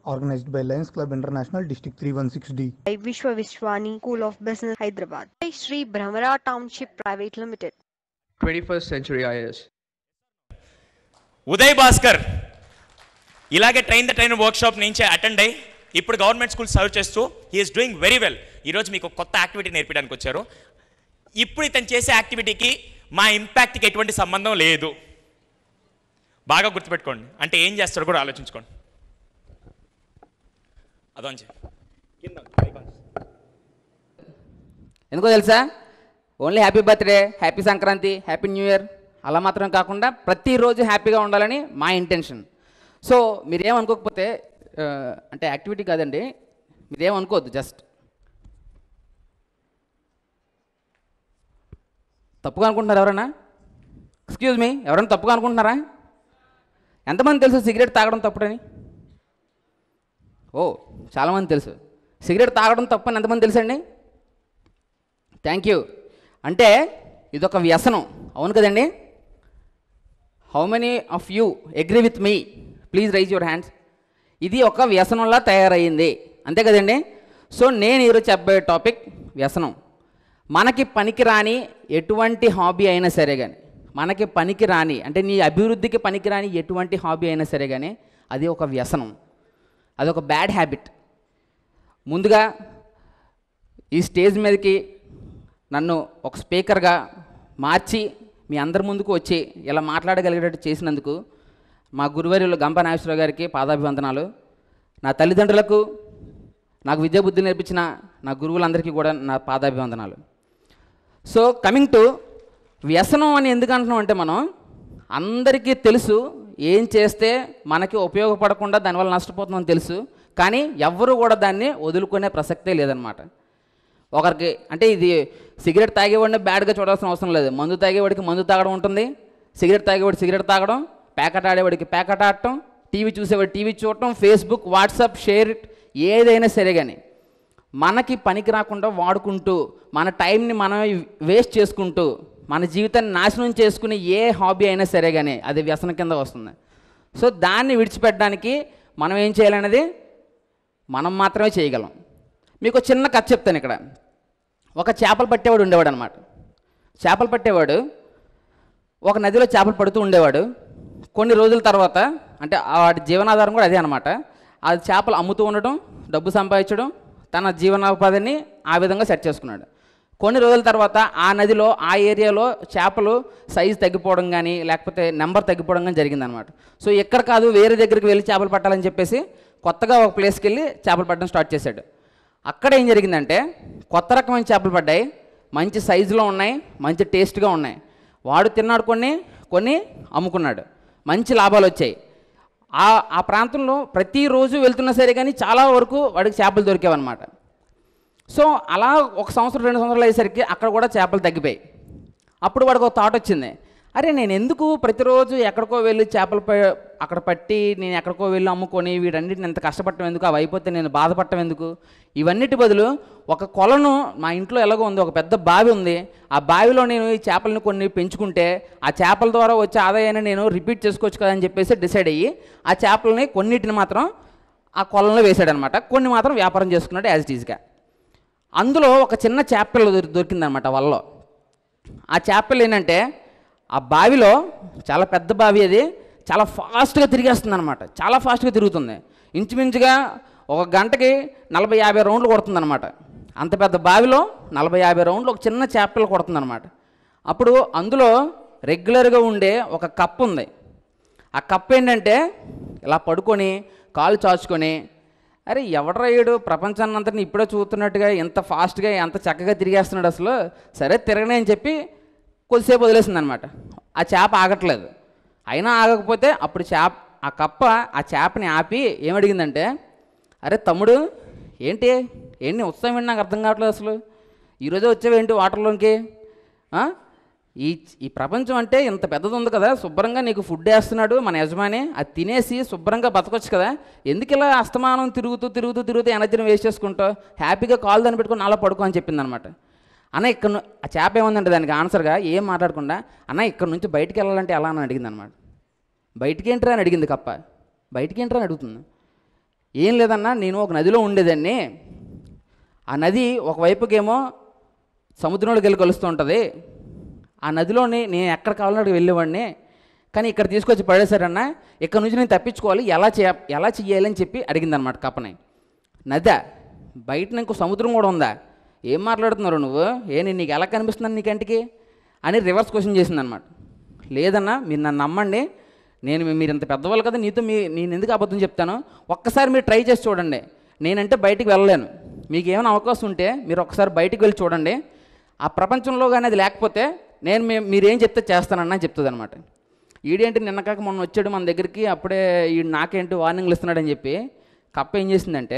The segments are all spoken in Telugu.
organized by Lions Club International, District 316D. by Vishwa Vishwani School of Business, Hyderabad. By Sri Brahmara Township Private Limited. 21st Century IAS. Uday Bhaskar ఇలాగే ట్రైన్ ద ట్రైన్ వర్క్షాప్ నుంచి అటెండ్ అయ్యి ఇప్పుడు గవర్నమెంట్ స్కూల్ సర్వ్ చేస్తూ హీఈస్ డూయింగ్ వెరీ వెల్ ఈరోజు మీకు ఒక కొత్త యాక్టివిటీ నేర్పించడానికి వచ్చారు ఇప్పుడు ఇతను చేసే యాక్టివిటీకి మా ఇంపాక్ట్కి ఎటువంటి సంబంధం లేదు బాగా గుర్తుపెట్టుకోండి అంటే ఏం చేస్తారో కూడా ఆలోచించుకోండి అదోంచి కింద ఎందుకో తెలుసా only happy birthday happy Sankranti happy new year అలా మాత్రం కాకుండా ప్రతిరోజు హ్యాపీగా ఉండాలని మా ఇంటెన్షన్ సో మీరేమనుకోకపోతే ఆ, అంటే యాక్టివిటీ కాదండి మీరేమనుకోవద్దు జస్ట్ తప్పుగా అనుకుంటున్నారు ఎవరైనా ఎక్స్క్యూజ్ మీ ఎవరైనా తప్పుగా అనుకుంటున్నారా ఎంతమంది తెలుసు సిగరెట్ తాగడం తప్పుడని ఓ చాలామంది తెలుసు సిగరెట్ తాగడం తప్పని ఎంతమంది తెలుసండి థ్యాంక్ యూ అంటే ఇదొక వ్యసనం అవును కదండి how many of you agree with me please raise your hands ఇది ఒక వ్యసనంలా తయారయ్యింది అంతే కదండి సో నేను ఈరోజు చెప్పబోయే టాపిక్ వ్యసనం మనకి పనికిరాని ఎటువంటి హాబీ అయినా సరే కానీ మనకి పనికి రాని అంటే నీ అభివృద్ధికి పనికిరాని ఎటువంటి హాబీ అయినా సరే కానీ అది ఒక వ్యసనం అది ఒక బ్యాడ్ హ్యాబిట్ ముందుగా ఈ స్టేజ్ మీదకి నన్ను ఒక స్పీకర్గా మార్చి మీ అందరి ముందుకు వచ్చి ఇలా మాట్లాడగలిగేటట్టు చేసినందుకు మా గురువర్యులు గంప నాగేశ్వరరావు గారికి పాదాభివందనాలు నా తల్లిదండ్రులకు నాకు విద్యాబుద్ధి నేర్పించిన నా గురువులందరికీ కూడా నా పాదాభివందనాలు సో కమింగ్ టు వ్యసనం అని ఎందుకు అంటున్నాం అంటే మనం అందరికీ తెలుసు ఏం చేస్తే మనకి ఉపయోగపడకుండా దానివల్ల నష్టపోతుందని తెలుసు కానీ ఎవ్వరూ కూడా దాన్ని వదులుకునే ప్రసక్తే లేదనమాట ఒకరికి అంటే ఇది సిగరెట్ తాగేవాడిని బ్యాడ్గా చూడాల్సిన అవసరం లేదు మందు తాగేవాడికి మందు తాగడం ఉంటుంది సిగరెట్ తాగేవాడి సిగరెట్ తాగడం ప్యాకెట్ ఆడేవాడికి ప్యాకెట్ ఆడటం టీవీ చూసేవాడు టీవీ చూడటం ఫేస్బుక్ వాట్సాప్ షేర్ ఇట్ ఏదైనా సరే కానీ మనకి పనికి రాకుండా వాడుకుంటూ మన టైంని మనం వేస్ట్ చేసుకుంటూ మన జీవితాన్ని నాశనం చేసుకునే ఏ హాబీ అయినా సరే కానీ అది వ్యసనం కింద వస్తుంది సో దాన్ని విడిచిపెట్టడానికి మనం ఏం చేయాలనేది మనం మాత్రమే చేయగలం మీకు ఒక చిన్న కథ చెప్తాను ఇక్కడ ఒక చేపలు పట్టేవాడు ఉండేవాడు అనమాట చేపలు పట్టేవాడు ఒక నదిలో చేపలు పడుతూ ఉండేవాడు కొన్ని రోజుల తర్వాత అంటే ఆ వాడి జీవనాధారం కూడా అదే అనమాట ఆ చేపలు అమ్ముతూ ఉండటం డబ్బు సంపాదించడం తన జీవనోపాధిని ఆ విధంగా సెట్ చేసుకున్నాడు కొన్ని రోజుల తర్వాత ఆ నదిలో ఆ ఏరియాలో చేపలు సైజు తగ్గిపోవడం కానీ లేకపోతే నెంబర్ తగ్గిపోవడం కానీ జరిగిందనమాట సో ఎక్కడ కాదు వేరే దగ్గరికి వెళ్ళి చేపలు పట్టాలని చెప్పేసి కొత్తగా ఒక ప్లేస్కి వెళ్ళి చేపలు పట్టడం స్టార్ట్ చేశాడు అక్కడ ఏం జరిగిందంటే కొత్త రకమైన చేపలు పడ్డాయి మంచి సైజులో ఉన్నాయి మంచి టేస్ట్గా ఉన్నాయి వాడు తిన్నాడు కొన్ని కొన్ని అమ్ముకున్నాడు మంచి లాభాలు వచ్చాయి ఆ ఆ ప్రాంతంలో ప్రతిరోజు వెళ్తున్నా సరే కానీ చాలా వరకు వాడికి చేపలు దొరికేవన్నమాట సో అలా ఒక సంవత్సరం రెండు సంవత్సరాలు అయ్యేసరికి అక్కడ కూడా చేపలు తగ్గిపోయాయి అప్పుడు వాడికి ఒక థాట్ వచ్చింది అరే నేను ఎందుకు ప్రతిరోజు ఎక్కడికో వెళ్ళి చేపలు ప- అక్కడ పట్టి నేను ఎక్కడికో వెళ్ళి అమ్ముకొని వీటన్నిటిని ఎంత కష్టపడటం ఎందుకు అవి అయిపోతే నేను బాధపడటం ఎందుకు ఇవన్నిటి బదులు ఒక కొలను మా ఇంట్లో ఎలాగో ఉంది ఒక పెద్ద బావి ఉంది ఆ బావిలో నేను ఈ చేపలను కొన్ని పెంచుకుంటే ఆ చేపల ద్వారా వచ్చే ఆదాయాన్ని నేను రిపీట్ చేసుకోవచ్చు కదా అని చెప్పేసి డిసైడ్ అయ్యి ఆ చేపలని కొన్నిటిని మాత్రం ఆ కొలంలో వేసాడనమాట కొన్ని మాత్రం వ్యాపారం చేసుకున్నాడు యాజ్ ఇట్ ఈజ్గా అందులో ఒక చిన్న చేపలు దొరి దొరికిందనమాట వలలో ఆ చేపలు ఏంటంటే ఆ బావిలో చాలా పెద్ద బావి అది చాలా ఫాస్ట్గా తిరిగేస్తుంది అనమాట చాలా ఫాస్ట్గా తిరుగుతుంది ఇంచుమించుగా ఒక గంటకి నలభై యాభై రౌండ్లు కొడుతుందన్నమాట అంత పెద్ద బావిలో నలభై యాభై రౌండ్లు ఒక చిన్న చేపలు కొడుతుందన్నమాట అప్పుడు అందులో రెగ్యులర్గా ఉండే ఒక కప్ ఉంది ఆ కప్ ఏంటంటే ఇలా పడుకొని కాలు చాచుకొని అరే ఎవడ్రా ఈడు ప్రపంచాన్ని అంతటిని ఇప్పుడే చూస్తున్నట్టుగా ఎంత ఫాస్ట్గా ఎంత చక్కగా తిరిగేస్తున్నాడు అసలు సరే తిరగనే అని చెప్పి కొద్దిసేపు వదిలేసింది అనమాట ఆ చేప ఆగట్లేదు అయినా ఆగకపోతే అప్పుడు చేప ఆ కప్ప ఆ చేపని ఆపి ఏమడిగిందంటే అరే తమ్ముడు ఏంటి ఏంటి ఉత్సవం ఏంటి నాకు అర్థం కావట్లేదు అసలు ఈరోజే వచ్చావేంటి వాటర్లోకి ఆ? ఈ ఈ ప్రపంచం అంటే ఇంత పెద్దది ఉంది కదా శుభ్రంగా నీకు ఫుడ్ వేస్తున్నాడు మన యజమాని అది తినేసి శుభ్రంగా బతకొచ్చు కదా ఎందుకు ఇలా అస్తమానం తిరుగుతూ తిరుగుతూ తిరుగుతూ ఎనర్జీని వేస్ట్ చేసుకుంటావు హ్యాపీగా కాల్ దాన్ని పెట్టుకొని అలా పడుకో అని చెప్పింది అనమాట అన్న ఇక్కడ ను- ఆ చేప ఏముందంటే దానికి ఆన్సర్గా ఏం మాట్లాడకుండా అన్న ఇక్కడ నుంచి బయటికి వెళ్ళాలంటే ఎలా అని అడిగింది అనమాట బయటికి ఏంట్రా అని అడిగింది కప్ప బయటికి ఏంట్రా అని అడుగుతుంది ఏం లేదన్నా నేను ఒక నదిలో ఉండేదాన్ని ఆ నది ఒకవైపుకేమో సముద్రంలోకి వెళ్ళి కలుస్తూ ఉంటుంది ఆ నదిలోని నేను ఎక్కడ కావాలో అక్కడికి వెళ్ళేవాడిని కానీ ఇక్కడ తీసుకొచ్చి పడేశారన్న ఇక్కడ నుంచి నేను తప్పించుకోవాలి ఎలా చేయ ఎలా చెయ్యాలి అని చెప్పి అడిగిందనమాట కప్పని నదా బయట ఇంకో సముద్రం కూడా ఉందా ఏం మాట్లాడుతున్నారు నువ్వు ఏ నేను నీకు ఎలా కనిపిస్తున్నాను నీ కంటికి అని రివర్స్ క్వశ్చన్ చేసిందనమాట లేదన్నా మీరు నన్ను నమ్మండి నేను మీ- మీరు ఇంత పెద్దవాళ్ళు కదా నీతో మీ నేను ఎందుకు అబద్ధం చెప్తాను ఒక్కసారి మీరు ట్రై చేసి చూడండి నేనంటే బయటికి వెళ్ళలేను మీకు ఏమైనా అవకాశం ఉంటే మీరు ఒక్కసారి బయటికి వెళ్ళి చూడండి ఆ ప్రపంచంలో కానీ అది లేకపోతే నేను మీ మీరేం చెప్తే చేస్తానన్నా చెప్తుంది అనమాట ఈడేంటి నిన్న కాక మొన్న వచ్చాడు మన దగ్గరికి అప్పుడే ఈ నాకేంటి వార్నింగ్లు ఇస్తున్నాడని చెప్పి కప్ప ఏం చేసిందంటే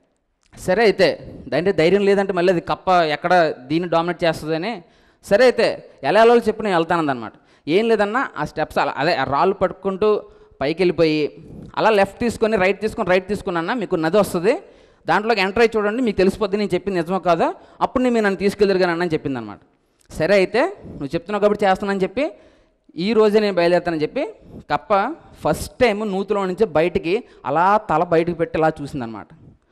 సరే అయితే దాంట్లో ధైర్యం లేదంటే మళ్ళీ అది కప్ప ఎక్కడ దీన్ని డామినేట్ చేస్తుందని సరే అయితే ఎలా వెళ్ళాలో చెప్పి నేను వెళ్తానందనమాట ఏం లేదన్నా ఆ స్టెప్స్ అలా అదే ఆ రాళ్ళు పట్టుకుంటూ పైకి వెళ్ళిపోయి అలా లెఫ్ట్ తీసుకొని రైట్ తీసుకొని రైట్ తీసుకున్నా మీకు నది వస్తుంది దాంట్లోకి ఎంటర్ అయ్యి చూడండి మీకు తెలిసిపోద్ది నేను చెప్పింది నిజమో కాదా అప్పుడు నేను నన్ను తీసుకెళ్ళరు కానీ అన్న చెప్పింది అనమాట సరే అయితే నువ్వు చెప్తున్నావు కాబట్టి చేస్తానని చెప్పి ఈ రోజే నేను బయలుదేరుతానని చెప్పి కప్ప ఫస్ట్ టైం నూతులో నుంచి బయటికి అలా తల బయటికి పెట్టి అలా చూసిందనమాట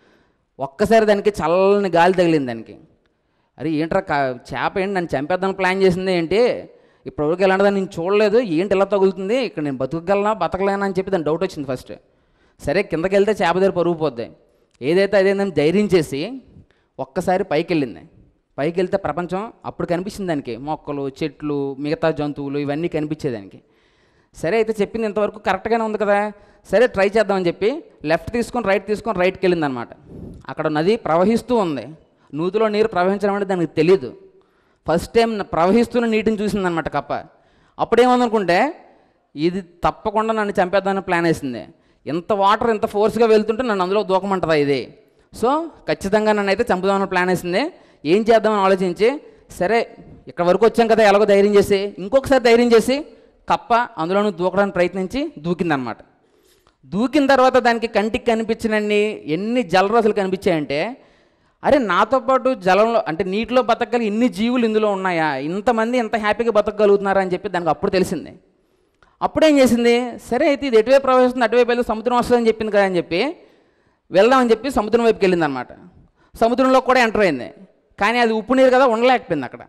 ఒక్కసారి దానికి చల్లని గాలి తగిలింది దానికి అరే ఏంట్రా కా చేప ఏంటి నన్ను చంపేద్దామని ప్లాన్ చేసింది ఏంటి ఇప్పటివరకు ఎలాంటిదని నేను చూడలేదు ఏంటి ఇలా తగులుతుంది ఇక్కడ నేను బతుకగలనా బతకలేనా అని చెప్పి దాని డౌట్ వచ్చింది ఫస్ట్ సరే కిందకి వెళ్తే చేప దగ్గర పరుగు పోద్ది ఏదైతే అదేందని ధైర్యం చేసి ఒక్కసారి పైకి వెళ్ళింది పైకి వెళ్తే ప్రపంచం అప్పుడు కనిపించింది దానికి మొక్కలు చెట్లు మిగతా జంతువులు ఇవన్నీ కనిపించేదానికి దానికి సరే అయితే చెప్పింది ఇంతవరకు కరెక్ట్గానే ఉంది కదా సరే ట్రై చేద్దామని చెప్పి లెఫ్ట్ తీసుకొని రైట్ తీసుకొని రైట్కి వెళ్ళింది అనమాట అక్కడ నది ప్రవహిస్తూ ఉంది నూతిలో నీరు ప్రవహించడం అంటే దానికి తెలియదు ఫస్ట్ టైం ప్రవహిస్తున్న నీటిని చూసిందనమాట కప్ప అప్పుడేమందనుకుంటే ఇది తప్పకుండా నన్ను చంపేద్దామని ప్లాన్ వేసింది ఇంత వాటర్ ఇంత ఫోర్స్గా వెళ్తుంటే నన్ను అందులో దూకమంటుందా ఇది సో ఖచ్చితంగా నన్ను అయితే చంపుదామని ప్లాన్ వేసింది ఏం చేద్దామని ఆలోచించి సరే ఇక్కడ వరకు వచ్చాం కదా ఎలాగో ధైర్యం చేసి ఇంకొకసారి ధైర్యం చేసి కప్ప అందులోనూ దూకడానికి ప్రయత్నించి దూకిందనమాట దూకిన తర్వాత దానికి కంటికి కనిపించినన్ని ఎన్ని జలరాశులు కనిపించాయంటే అరే నాతో పాటు జలంలో అంటే నీటిలో బతకగలి ఇన్ని జీవులు ఇందులో ఉన్నాయా ఇంతమంది ఎంత హ్యాపీగా బతకగలుగుతున్నారా అని చెప్పి దానికి అప్పుడు తెలిసింది అప్పుడేం చేసింది సరే అయితే ఇది ఎటువైపు ప్రవేశిస్తుంది అటువైపు వెళ్తే సముద్రం వస్తుందని చెప్పింది కదా అని చెప్పి వెళ్దామని చెప్పి సముద్రం వైపుకి వెళ్ళింది అనమాట సముద్రంలో కూడా ఎంటర్ అయింది కానీ అది ఉప్పు నీరు కదా ఉండలేకపోయింది అక్కడ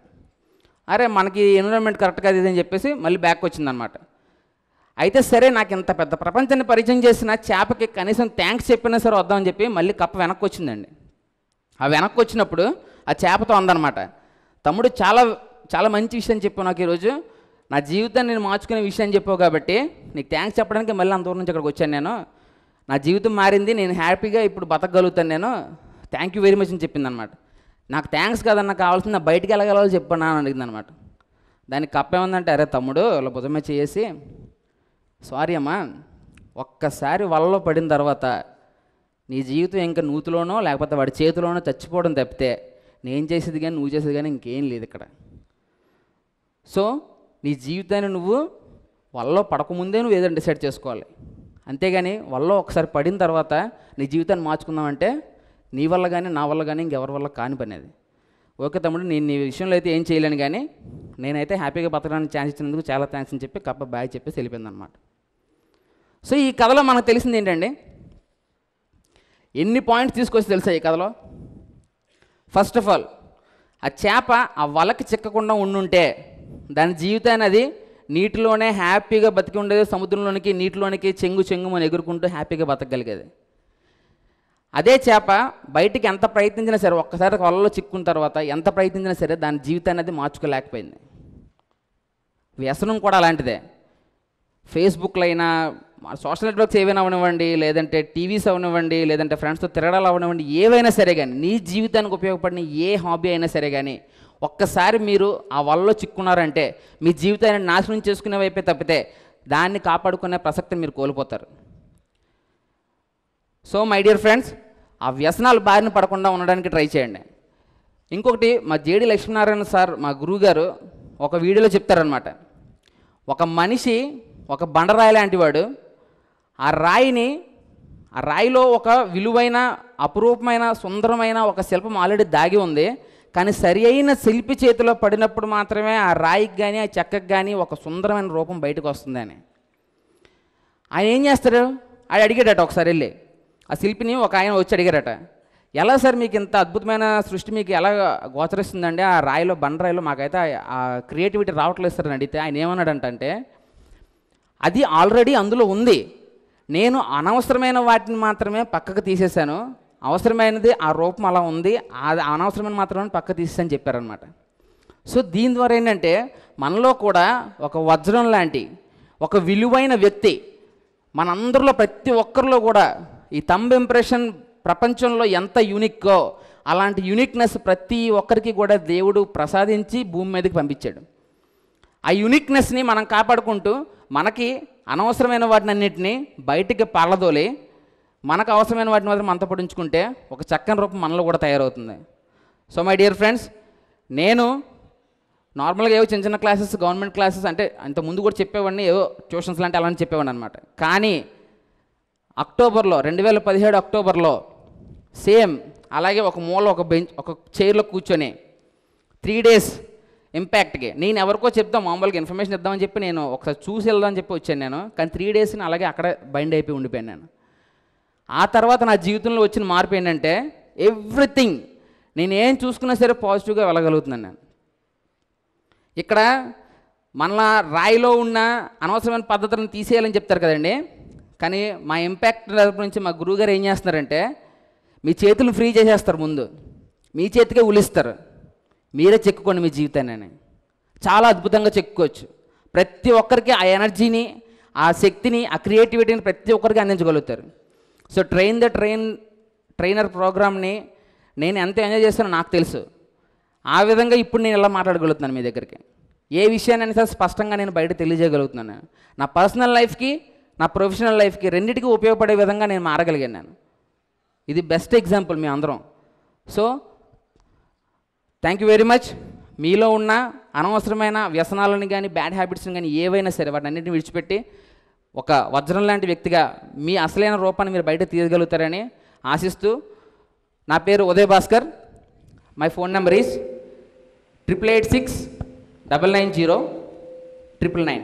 అరే మనకి ఎన్విరాన్మెంట్ కరెక్ట్ కాదు ఇది అని చెప్పేసి మళ్ళీ బ్యాక్ వచ్చిందనమాట అయితే సరే నాకు ఇంత పెద్ద ప్రపంచాన్ని పరిచయం చేసిన చేపకి కనీసం థ్యాంక్స్ చెప్పినా సరే వద్దామని చెప్పి మళ్ళీ కప్ప వెనక్కి వచ్చిందండి ఆ వెనక్కి వచ్చినప్పుడు ఆ చేపతో అందనమాట తమ్ముడు చాలా చాలా మంచి విషయం చెప్పావు నాకు ఈరోజు నా జీవితాన్ని నేను మార్చుకునే విషయం చెప్పావు కాబట్టి నీకు థ్యాంక్స్ చెప్పడానికి మళ్ళీ అంత దూరం నుంచి ఇక్కడికి వచ్చాను నేను నా జీవితం మారింది నేను హ్యాపీగా ఇప్పుడు బతకగలుగుతాను నేను థ్యాంక్ యూ వెరీ మచ్ అని చెప్పింది అనమాట నాకు థ్యాంక్స్ కాదన్నా కావాల్సింది నా బయటికి వెళ్ళగలవాలో చెప్పన్నా అని అడిగింది అనమాట దానికి కప్పేమందంటే అరే తమ్ముడు ఇలా భుజమే చేసి సారీ అమ్మా ఒక్కసారి వలలో పడిన తర్వాత నీ జీవితం ఇంకా నూతిలోనో లేకపోతే వాడి చేతిలోనో చచ్చిపోవడం తప్పితే నేను చేసేది కానీ నువ్వు చేసేది కానీ ఇంకేం లేదు ఇక్కడ సో నీ జీవితాన్ని నువ్వు వలలో పడకముందే నువ్వు ఏదైనా డిసైడ్ చేసుకోవాలి అంతేగాని వలలో ఒకసారి పడిన తర్వాత నీ జీవితాన్ని మార్చుకుందామంటే నీ వల్ల కానీ నా వల్ల కానీ ఇంకెవరి వల్ల కాని పని అది ఓకే తమ్ముడు నేను నీ విషయంలో అయితే ఏం చేయలేను కానీ నేనైతే హ్యాపీగా బతకడానికి ఛాన్స్ ఇచ్చినందుకు చాలా థ్యాంక్స్ అని చెప్పి కప్ప బాయ్ చెప్పేసి వెళ్ళిపోయింది అనమాట సో ఈ కథలో మనకు తెలిసింది ఏంటండి ఎన్ని పాయింట్స్ తీసుకొచ్చి తెలుసా ఈ కథలో ఫస్ట్ ఆఫ్ ఆల్ ఆ చేప ఆ వలకి చిక్కకుండా ఉండుంటే దాని జీవితాన్ని అది నీటిలోనే హ్యాపీగా బతికి ఉండేది సముద్రంలోనికి నీటిలోనికి చెంగు చెంగు అని ఎగురుకుంటూ హ్యాపీగా బతకగలిగేది అదే చేప బయటికి ఎంత ప్రయత్నించినా సరే ఒక్కసారి వలలో చిక్కున్న తర్వాత ఎంత ప్రయత్నించినా సరే దాని జీవితాన్ని అది మార్చుకోలేకపోయింది వ్యసనం కూడా అలాంటిదే ఫేస్బుక్లో అయినా సోషల్ నెట్వర్క్స్ ఏవైనా అవనివ్వండి లేదంటే టీవీస్ అవనివ్వండి లేదంటే ఫ్రెండ్స్తో తిరగడాలు అవనివ్వండి ఏవైనా సరే కానీ నీ జీవితానికి ఉపయోగపడిన ఏ హాబీ అయినా సరే కానీ ఒక్కసారి మీరు ఆ వలలో చిక్కున్నారంటే మీ జీవితాన్ని నాశనం చేసుకునే వైపే తప్పితే దాన్ని కాపాడుకునే ప్రసక్తిని మీరు కోల్పోతారు సో మై డియర్ ఫ్రెండ్స్ ఆ వ్యసనాలు బారిన పడకుండా ఉండడానికి ట్రై చేయండి ఇంకొకటి మా జేడి లక్ష్మీనారాయణ సార్ మా గురువు గారు ఒక వీడియోలో చెప్తారనమాట ఒక మనిషి ఒక బండరాయి లాంటి వాడు ఆ రాయిని ఆ రాయిలో ఒక విలువైన అపురూపమైన సుందరమైన ఒక శిల్పం ఆల్రెడీ దాగి ఉంది కానీ సరి అయిన శిల్పి చేతిలో పడినప్పుడు మాత్రమే ఆ రాయికి కానీ ఆ చెక్కకి కానీ ఒక సుందరమైన రూపం బయటకు వస్తుందని ఆయన ఏం చేస్తాడు ఆయన అడిగాడట ఒకసారి వెళ్ళి ఆ శిల్పిని ఒక ఆయన వచ్చి అడిగారట ఎలా సార్ మీకు ఇంత అద్భుతమైన సృష్టి మీకు ఎలా గోచరిస్తుందండి ఆ రాయిలో బండరాయిలో మాకైతే ఆ- ఆ క్రియేటివిటీ రావట్లేదు సార్ అని అడిగితే ఆయన ఏమన్నాడంటే అది ఆల్రెడీ అందులో ఉంది నేను అనవసరమైన వాటిని మాత్రమే పక్కకు తీసేశాను అవసరమైనది ఆ రూపం అలా ఉంది అది అనవసరమైన మాత్రమే పక్కకు తీసేసాను చెప్పారనమాట సో దీని ద్వారా ఏంటంటే మనలో కూడా ఒక వజ్రం లాంటి ఒక విలువైన వ్యక్తి మనందరిలో ప్రతి ఒక్కరిలో కూడా ఈ తంబ్ ఇంప్రెషన్ ప్రపంచంలో ఎంత యూనిక్కో అలాంటి యూనిక్నెస్ ప్రతి ఒక్కరికి కూడా దేవుడు ప్రసాదించి భూమి మీదకి పంపించాడు ఆ యూనిక్నెస్ని మనం కాపాడుకుంటూ మనకి అనవసరమైన వాటిని అన్నిటిని బయటికి పళ్ళదోలి మనకు అవసరమైన వాటిని మాత్రం మనతో పడించుకుంటే ఒక చక్కని రూపం మనలో కూడా తయారవుతుంది సో మై డియర్ ఫ్రెండ్స్ నేను నార్మల్గా ఏవో చిన్న చిన్న క్లాసెస్ గవర్నమెంట్ క్లాసెస్ అంటే అంత ముందు కూడా చెప్పేవాడిని ఏవో ట్యూషన్స్ లాంటి అలాంటి చెప్పేవాడిని అనమాట కానీ అక్టోబర్లో రెండు వేల పదిహేడు అక్టోబర్లో సేమ్ అలాగే ఒక మూల ఒక బెంచ్ ఒక చైర్లో కూర్చొని త్రీ డేస్ ఇంపాక్ట్కి నేను ఎవరికో చెప్తాం మామూలుగా ఇన్ఫర్మేషన్ ఇద్దామని చెప్పి నేను ఒకసారి చూసి వెళ్దామని చెప్పి వచ్చాను నేను కానీ త్రీ డేస్ని అలాగే అక్కడ బైండ్ అయిపోయి ఉండిపోయాను నేను ఆ తర్వాత నా జీవితంలో వచ్చిన మార్పు ఏంటంటే ఎవ్రీథింగ్ నేను ఏం చూసుకున్నా సరే పాజిటివ్గా వెళ్ళగలుగుతున్నాను నేను ఇక్కడ మనలా రాయిలో ఉన్న అనవసరమైన పద్ధతులను తీసేయాలని చెప్తారు కదండి కానీ మా ఇంపాక్ట్ తరపు నుంచి మా గురువుగారు ఏం చేస్తున్నారంటే మీ చేతులు ఫ్రీ చేసేస్తారు ముందు మీ చేతికే ఉలిస్తారు మీరే చెక్కుకోండి మీ జీవితాన్ని చాలా అద్భుతంగా చెక్కుకోవచ్చు ప్రతి ఒక్కరికి ఆ ఎనర్జీని ఆ శక్తిని ఆ క్రియేటివిటీని ప్రతి ఒక్కరికి అందించగలుగుతారు so train the train trainer ప్రోగ్రామ్ని నేను ఎంత ఎంజాయ్ చేస్తానో నాకు తెలుసు ఆ విధంగా ఇప్పుడు నేను ఇలా మాట్లాడగలుగుతున్నాను మీ దగ్గరికి ఏ విషయాన్ని సరే స్పష్టంగా నేను బయట తెలియజేయగలుగుతున్నాను నా పర్సనల్ లైఫ్కి నా ప్రొఫెషనల్ లైఫ్కి రెండింటికి ఉపయోగపడే విధంగా నేను మారగలిగాను నేను ఇది బెస్ట్ ఎగ్జాంపుల్ మీ అందరం so thank you very much మీలో ఉన్న అనవసరమైన వ్యసనాలను కానీ బ్యాడ్ హ్యాబిట్స్ని కానీ ఏవైనా సరే వాటిని అన్నింటిని విడిచిపెట్టి ఒక వజ్రం లాంటి వ్యక్తిగా మీ అసలైన రూపాన్ని మీరు బయట తీయగలుగుతారని ఆశిస్తూ నా పేరు Uday Bhaskar my phone number is triple eight six double nine zero triple nine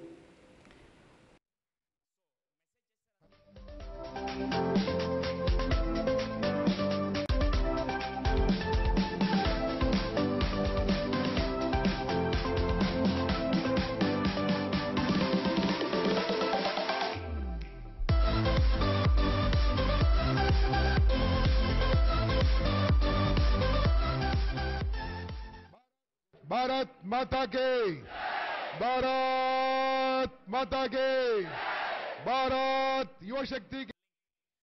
Bharat माता के भारत माता के भारत युवा शक्ति के